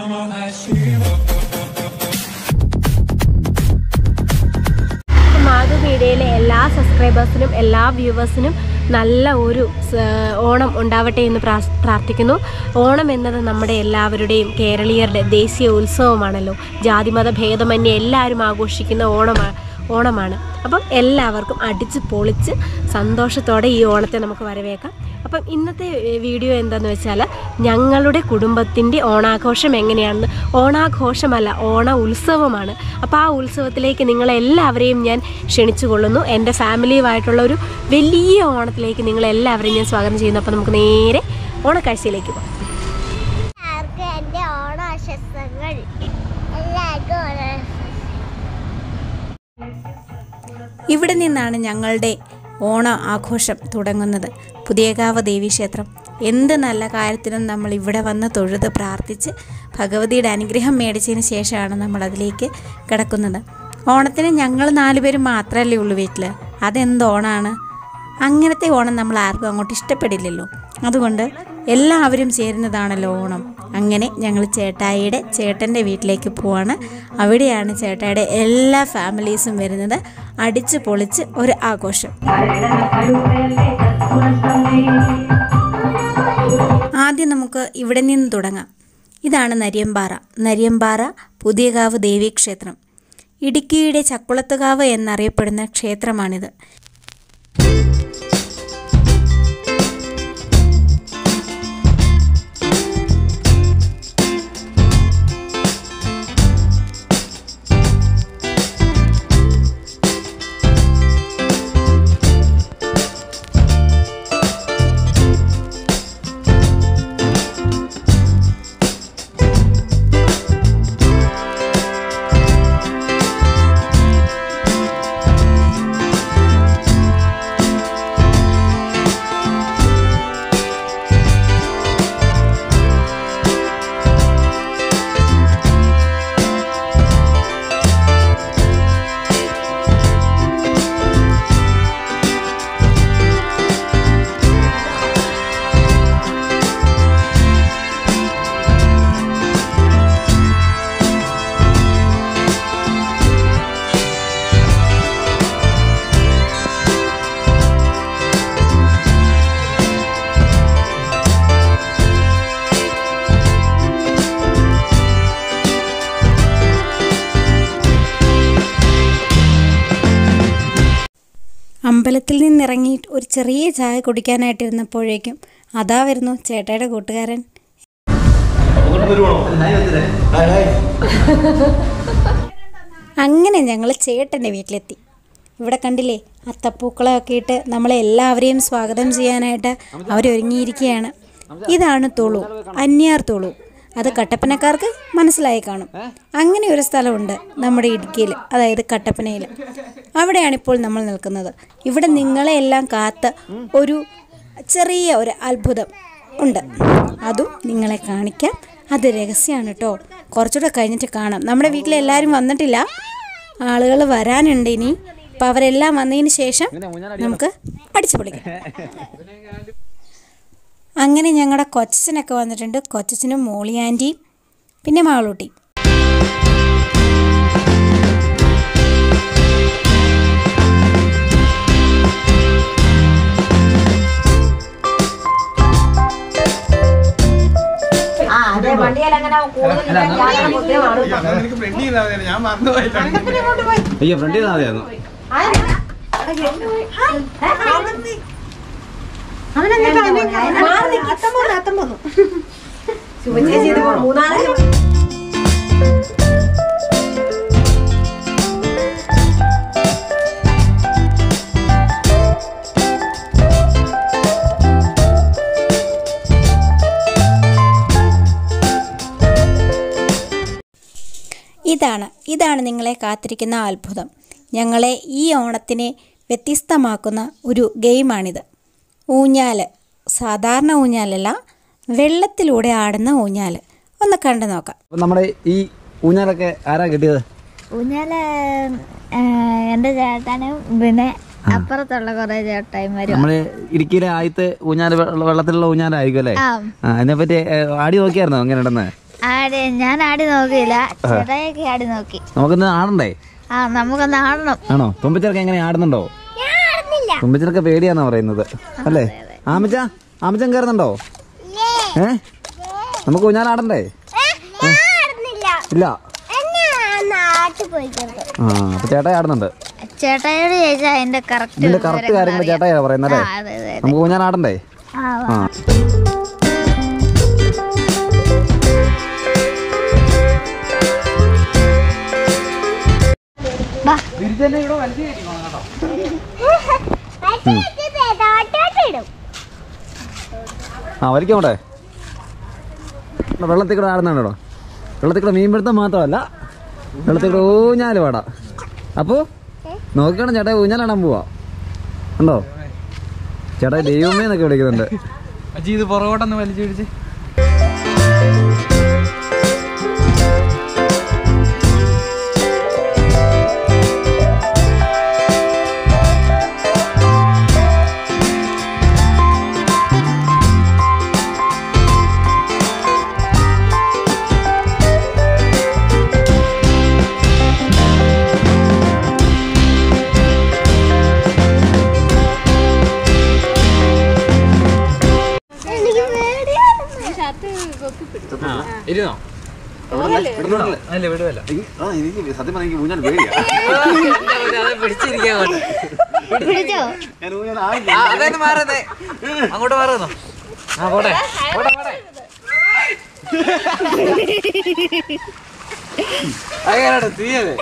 മാധു മീഡിയയിലെ എല്ലാ സബ്സ്ക്രൈബേഴ്സിനും എല്ലാ വ്യൂവേഴ്സിനും നല്ല ഒരു സ- ഓണം ഉണ്ടാവട്ടെ എന്ന് പ്രാസ്- പ്രാർത്ഥിക്കുന്നു ഓണം എന്നത് നമ്മുടെ എല്ലാവരുടെയും കേരളീയരുടെ ദേശീയ ഉത്സവമാണല്ലോ ജാതിമത ഭേദമന്യേ എല്ലാവരും ആഘോഷിക്കുന്ന ഓണമാണ് ഓണമാണ് അപ്പം എല്ലാവർക്കും അടിച്ച് പൊളിച്ച് സന്തോഷത്തോടെ ഈ ഓണത്തെ നമുക്ക് വരവേക്കാം അപ്പം ഇന്നത്തെ ഏഹ്, വീഡിയോ എന്താണെന്ന് വെച്ചാൽ ഞങ്ങളുടെ കുടുംബത്തിൻ്റെ ഓണാഘോഷം എങ്ങനെയാണെന്ന് ഓണാഘോഷമല്ല ഓണ ഉത്സവമാണ് അപ്പോൾ ആ ഉത്സവത്തിലേക്ക് നിങ്ങളെല്ലാവരെയും ഞാൻ ക്ഷണിച്ചു കൊള്ളുന്നു എൻ്റെ ഫാമിലിയുമായിട്ടുള്ള ഒരു വലിയ ഓണത്തിലേക്ക് നിങ്ങളെല്ലാവരെയും ഞാൻ സ്വാഗതം ചെയ്യുന്നു അപ്പോൾ നമുക്ക് നേരെ ഓണക്കാഴ്ചയിലേക്ക് പോകാം എല്ലാവർക്കും എൻ്റെ ഓണാശംസകൾ എല്ലാവർക്കും ഓണ ഇവിടെ നിന്നാണ് ഞങ്ങളുടെ ഓണ ആഘോഷം തുടങ്ങുന്നത് പുതിയകാവ് ദേവീക്ഷേത്രം എന്ത് നല്ല കാര്യത്തിനും നമ്മൾ ഇവിടെ വന്ന് തൊഴുത് പ്രാർത്ഥിച്ച് ഭഗവതിയുടെ അനുഗ്രഹം മേടിച്ചതിന് ശേഷമാണ് നമ്മൾ അതിലേക്ക് കിടക്കുന്നത് ഓണത്തിന് ഞങ്ങൾ നാലുപേരും മാത്രമല്ലേ ഉള്ളൂ വീട്ടിൽ അതെന്ത് ഓണാണ് അങ്ങനത്തെ ഓണം നമ്മൾ ആർക്കും അങ്ങോട്ട് ഇഷ്ടപ്പെടില്ലല്ലോ അതുകൊണ്ട് എല്ലാവരും ചേരുന്നതാണല്ലോ ഓണം അങ്ങനെ ഞങ്ങൾ ചേട്ടായിയുടെ ചേട്ടൻ്റെ വീട്ടിലേക്ക് പോവാണ് അവിടെയാണ് ചേട്ടായിയുടെ എല്ലാ ഫാമിലീസും വരുന്നത് അടിച്ച് പൊളിച്ച് ഒരു ആഘോഷം ആദ്യം നമുക്ക് ഇവിടെ നിന്ന് തുടങ്ങാം ഇതാണ് നരിയമ്പാറ നരിയമ്പാറ പുതിയകാവ് ദേവീക്ഷേത്രം ഇടുക്കിയുടെ ചക്കുളത്തുകാവ് എന്നറിയപ്പെടുന്ന ക്ഷേത്രമാണിത് അമ്പലത്തിൽ നിന്നിറങ്ങി ഒരു ചെറിയ ചായ കുടിക്കാനായിട്ടിരുന്നപ്പോഴേക്കും അതാ വരുന്നു ചേട്ടായുടെ കൂട്ടുകാരൻ അങ്ങനെ ഞങ്ങൾ ചേട്ടൻ്റെ വീട്ടിലെത്തി ഇവിടെ കണ്ടില്ലേ അത്തപ്പൂക്കളമൊക്കെ ഇട്ട് നമ്മളെ എല്ലാവരെയും സ്വാഗതം ചെയ്യാനായിട്ട് അവരൊരുങ്ങിയിരിക്കുകയാണ് ഇതാണ് തുളു അന്യാർ തുളു അത് കട്ടപ്പനക്കാർക്ക് മനസ്സിലായി കാണും അങ്ങനെ ഒരു സ്ഥലമുണ്ട് നമ്മുടെ ഇടുക്കിയിൽ അതായത് കട്ടപ്പനയിൽ അവിടെയാണിപ്പോൾ നമ്മൾ നിൽക്കുന്നത് ഇവിടെ നിങ്ങളെ എല്ലാം കാത്ത് ഒരു ചെറിയ ഒരു അത്ഭുതം ഉണ്ട് അതും നിങ്ങളെ കാണിക്കാം അത് രഹസ്യമാണ് കേട്ടോ കുറച്ചുകൂടെ കഴിഞ്ഞിട്ട് കാണാം നമ്മുടെ വീട്ടിൽ എല്ലാവരും വന്നിട്ടില്ല ആളുകൾ വരാനുണ്ട് ഇനി അപ്പോൾ അവരെല്ലാം വന്നതിന് ശേഷം നമുക്ക് അടിച്ചു പൊളിക്കാം അങ്ങനെ ഞങ്ങളുടെ കൊച്ചനൊക്കെ വന്നിട്ടുണ്ട് കൊച്ചനും മോളി ആൻറ്റിയും പിന്നെ മാളൂട്ടി എനിക്ക് ഫ്രണ്ട് ചെയ്താൽ ഞാൻ മറന്നുപോയിട്ടുണ്ട് അയ്യോ ഫ്രണ്ട് ചെയ്താൽ മതിയായിരുന്നു ഇതാണ് ഇതാണ് നിങ്ങളെ കാത്തിരിക്കുന്ന അത്ഭുതം ഞങ്ങളെ ഈ ഓണത്തിനെ വ്യത്യസ്തമാക്കുന്ന ഒരു ഗെയിമാണിത് ഊഞ്ഞാല് സാധാരണ ഊഞ്ഞാലല്ല വെള്ളത്തിലൂടെ ആടുന്ന ഊഞ്ഞാല് ഒന്ന് കണ്ടു നോക്കാം അപ്പൊ നമ്മുടെ ഈ ഊഞ്ഞാലൊക്കെ ആരാ കിട്ടിയത് ഊഞ്ഞാല് എൻ്റെ ചേട്ടനും പിന്നെ അപ്പുറത്തുള്ള കുറെ ചേട്ടായിമാരും നമ്മള് ഇടുക്കിയിലെ ആദ്യത്തെ ഊഞ്ഞാല് വെള്ള- വെള്ളത്തിലുള്ള ഊഞ്ഞാലായിരിക്കും അല്ലേ ആ ആ അതിനെ പറ്റി ഏ, ആടി നോക്കിയായിരുന്നോ അങ്ങനെ ഉണ്ടെന്ന് ആടി ഞാൻ ആടി നോക്കിയില്ല ചേട്ടായൊക്കെ ആടി നോക്കി നമുക്കൊന്ന് ആടണ്ടേ ആ നമുക്കൊന്ന് ആടണം ആണോ തുമ്പച്ചർക്ക് എങ്ങനെ ആടുന്നുണ്ടോ ഞാൻ ആടുന്നില്ല തുമ്പച്ചനൊക്കെ പേടിയാന്നാ പറയുന്നത് അല്ലേ ആമച്ച ആമച്ചൻ കയറുന്നുണ്ടോ ഏ നമുക്ക് ഊഞ്ഞാൽ ആടണ്ടേ ഞാൻ ആടുന്നില്ല ഇല്ല നാട്ടിൽ പോയിക്കുന്നത് ആ അപ്പൊ ചേട്ടായി ആടുന്നുണ്ട് ചേട്ടായോട് ചോദിച്ചാൽ അതിന്റെ കറക്റ്റ് ഇതിന്റെ കറക്റ്റ് കാര്യങ്ങൾ ചേട്ടായി പറയുന്നത് അല്ലേ അതെ അതെ നമുക്ക് ഊഞ്ഞാൽ ആടണ്ടേ ആ ആ വാ ആ വലിക്കാം അവിടെ വെള്ളത്തിൽ കൂടെ ആടുന്നുണ്ടോ വെള്ളത്തിൽ കൂടെ മീൻ പിടുത്തം മാത്രമല്ല വെള്ളത്തിൽ കൂടെ ഊഞ്ഞാല് പാടാ അപ്പോ നോക്കണം ചേട്ടാ ഊഞ്ഞാലാടാൻ പോവാ ഉണ്ടോ ചേട്ടാ ദൈവമേ എന്നൊക്കെ വിളിക്കുന്നുണ്ട് അജി ഇത് പുറകോട്ടൊന്ന് വലിച്ചു പിടിച്ച് എനിക്ക് പേടിയാണ് ഇരുന്നോ അല്ല വിടുവല്ല സത്യം പറഞ്ഞ ഊഞ്ഞാൽ പേടിയാ പിടിച്ചിരിക്കാൻ പിടിച്ചോ അതായത് മാറുന്നേ അങ്ങോട്ട് മാറുന്നോ ആ പോട്ടെ പോട്ടെ പോട്ടെ അങ്ങനെയാണ് തീയല്ലേ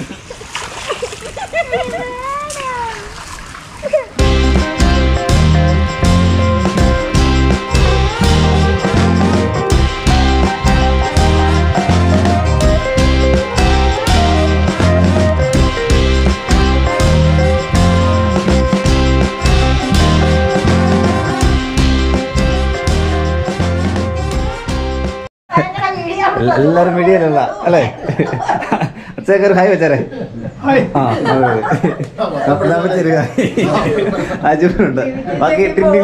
എല്ലാരും മീഡിയയിലല്ല അല്ലേ അച്ഛക്ക് ഒരു ഹായ് വെച്ചാരേ ആ അതെ അതെ വെച്ചൊരു ഹായ് അജുണ്ട് ബാക്കി ടിൻഡിൻ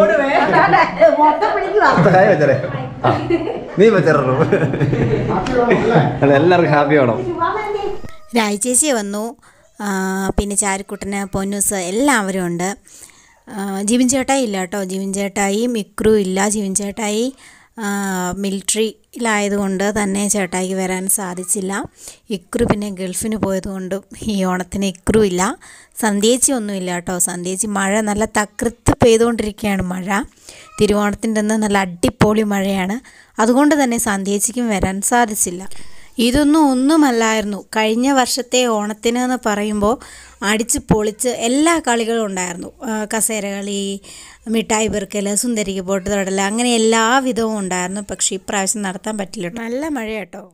ഹായ് വെച്ചാരേ ആ നീ വെച്ചേറു അല്ല എല്ലാവർക്കും ഹാപ്പി ആവണം രാജേച്ചി വന്നു ആ, പിന്നെ ചാരുക്കുട്ടന് പൊന്നൂസ് എല്ലാവരും ഉണ്ട് ആ, ജിവിൻ ചേട്ടായി ഇല്ല കേട്ടോ ജിവിൻ ചേട്ടായി മിക്രു ഇല്ല ജിവിൻ ചേട്ടായി മിലിറ്ററിയിലായതുകൊണ്ട് തന്നെ ചേട്ടായിക്ക് വരാൻ സാധിച്ചില്ല ഇക്രു പിന്നെ ഗൾഫിന് പോയതുകൊണ്ട് ഈ ഓണത്തിന് ഇക്രു ഇല്ല സന്ധ്യേച്ചി ഒന്നുമില്ല കേട്ടോ സന്ധ്യേച്ചി മഴ നല്ല തകൃത്ത് പെയ്തുകൊണ്ടിരിക്കുകയാണ് മഴ തിരുവോണത്തിൻ്റെ അന്ന് നല്ല അടിപൊളി മഴയാണ് അതുകൊണ്ട് തന്നെ സന്ധ്യേച്ചിക്കും വരാൻ സാധിച്ചില്ല ഇതൊന്നും ഒന്നുമല്ലായിരുന്നു കഴിഞ്ഞ വർഷത്തെ ഓണത്തിന് എന്ന് പറയുമ്പോൾ അടിച്ച് പൊളിച്ച് എല്ലാ കളികളും ഉണ്ടായിരുന്നു ആ, കസേര കളി മിഠായി പെറുക്കൽ സുന്ദരിക്ക് പോട്ട് തൊടൽ അങ്ങനെ എല്ലാ വിധവും ഉണ്ടായിരുന്നു പക്ഷേ ഇപ്രാവശ്യം നടത്താൻ പറ്റില്ല കേട്ടോ നല്ല മഴ കേട്ടോ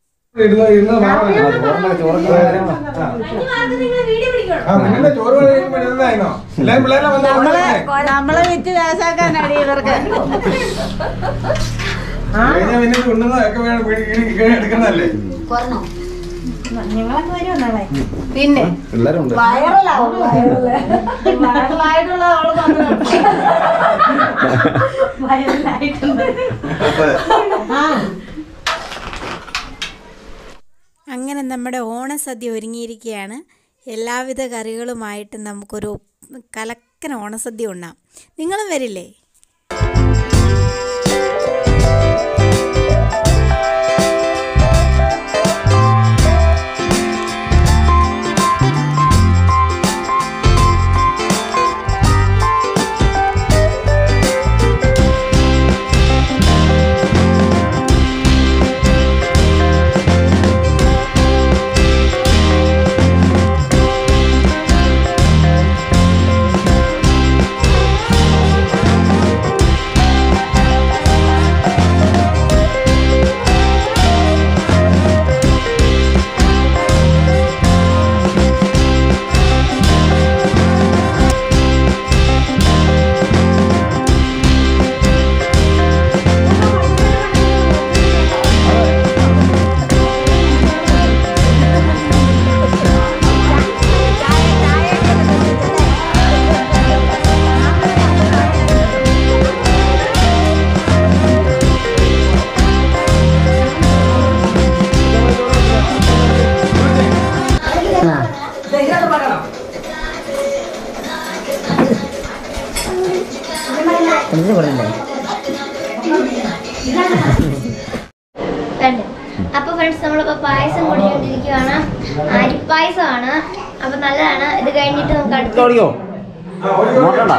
ചോറ് കഴിയുമ്പോഴായിരുന്നോ എല്ലാരും പിള്ളേരെ നമ്മളെ വിറ്റ് കാശാക്കാനാണ് ഇവർക്ക് കഴിഞ്ഞാൽ പിന്നെ കൊണ്ടുവന്നതൊക്കെ വേണം വീട് എടുക്കുന്നതല്ലേ നിങ്ങളൊക്കെ വരുമോ നാളെ പിന്നെ എല്ലാരും ഉണ്ട് വയറലാവും വയറലായിട്ടുള്ള അവള് വന്നു വയറലായിട്ടുണ്ട് ആ അങ്ങനെ നമ്മുടെ ഓണസദ്യ ഒരുങ്ങിയിരിക്കുകയാണ് എല്ലാവിധ കറികളുമായിട്ട് നമുക്കൊരു കലക്കൻ ഓണസദ്യ ഉണ്ണാം നിങ്ങളും വരില്ലേ പ്രിൻസിന് പറഞ്ഞില്ലേ രണ്ട് അപ്പൊ ഫ്രണ്ട്സ് നമ്മളിപ്പോ പായസം കുടിച്ചോണ്ടിരിക്കുകയാണ് അരിപ്പായസമാണ് അപ്പൊ നല്ലതാണ് ഇത് കഴിഞ്ഞിട്ട് നമുക്ക് അടുത്ത ഓടിക്കോ നോക്കണ്ട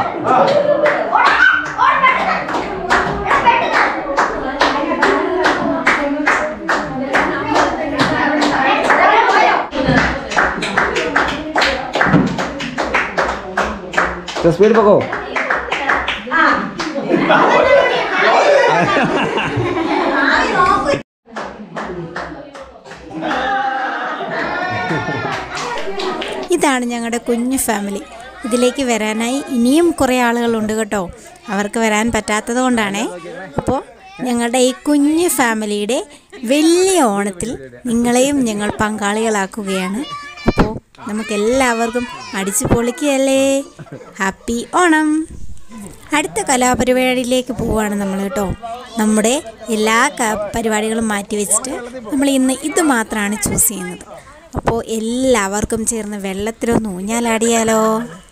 സ്പീഡ് പോക്കോ ഇതാണ് ഞങ്ങളുടെ കുഞ്ഞു ഫാമിലി ഇതിലേക്ക് വരാനായി ഇനിയും കുറേ ആളുകളുണ്ട് കേട്ടോ അവർക്ക് വരാൻ പറ്റാത്തത് കൊണ്ടാണേ അപ്പോൾ ഞങ്ങളുടെ ഈ കുഞ്ഞു ഫാമിലിയുടെ വലിയ ഓണത്തിൽ നിങ്ങളെയും ഞങ്ങൾ പങ്കാളികളാക്കുകയാണ് അപ്പോൾ നമുക്കെല്ലാവർക്കും അടിച്ചു പൊളിക്കുകയല്ലേ ഹാപ്പി ഓണം അടുത്ത കലാപരിപാടിയിലേക്ക് പോവുകയാണ് നമ്മൾ കേട്ടോ നമ്മുടെ എല്ലാ ക- പരിപാടികളും മാറ്റി വെച്ചിട്ട് നമ്മൾ ഇന്ന് ഇത് മാത്രമാണ് ചൂസ് ചെയ്യുന്നത് അപ്പോൾ എല്ലാവർക്കും ചേർന്ന് വെള്ളത്തിലൊന്ന് ഊഞ്ഞാലാടിയാലോ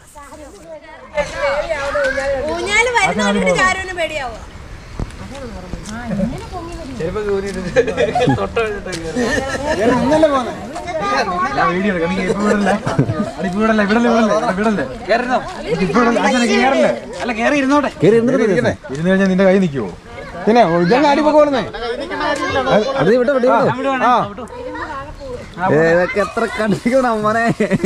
അല്ല കേറി ഇരുന്നോട്ടെ കയറി ഇരുന്നിട്ട് ഇരുന്ന് കഴിഞ്ഞാൽ നിന്റെ കൈ നിൽക്കുവോ പിന്നെ ഇതങ്ങ് അടിപ്പൊക്കെ അത് വിട്ടോ വിട്ടോ വിട്ടോ. ഏ, ഇതൊക്കെ എത്ര കണ്ടിരിക്കണം മോനെ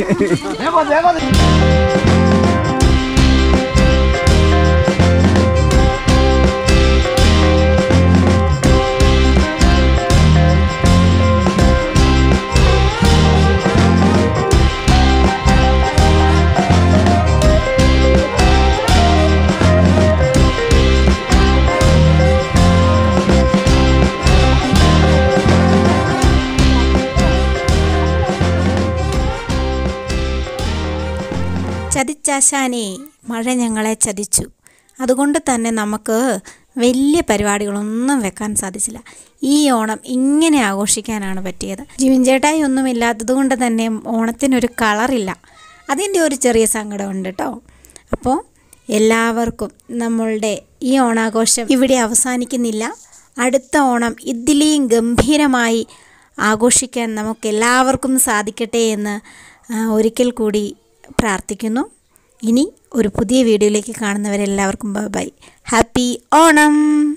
ചതിച്ചാശാനേ മഴ ഞങ്ങളെ ചതിച്ചു അതുകൊണ്ട് തന്നെ നമുക്ക് വലിയ പരിപാടികളൊന്നും വെക്കാൻ സാധിച്ചില്ല ഈ ഓണം ഇങ്ങനെ ആഘോഷിക്കാനാണ് പറ്റിയത് ജിവിൻ ചേട്ടായി ഒന്നും ഇല്ലാത്തത് കൊണ്ട് തന്നെ ഓണത്തിനൊരു കളറില്ല അതിൻ്റെ ഒരു ചെറിയ സങ്കടമുണ്ട് കേട്ടോ അപ്പോൾ എല്ലാവർക്കും നമ്മളുടെ ഈ ഓണാഘോഷം ഇവിടെ അവസാനിക്കുന്നില്ല അടുത്ത ഓണം ഇതിലെയും ഗംഭീരമായി ആഘോഷിക്കാൻ നമുക്ക് എല്ലാവർക്കും സാധിക്കട്ടെ എന്ന് ആ, ഒരിക്കൽ കൂടി പ്രാർത്ഥിക്കുന്നു ഇനി ഒരു പുതിയ വീഡിയോയിലേക്ക് കാണുന്നവരെല്ലാവർക്കും ബൈ ഹാപ്പി ഓണം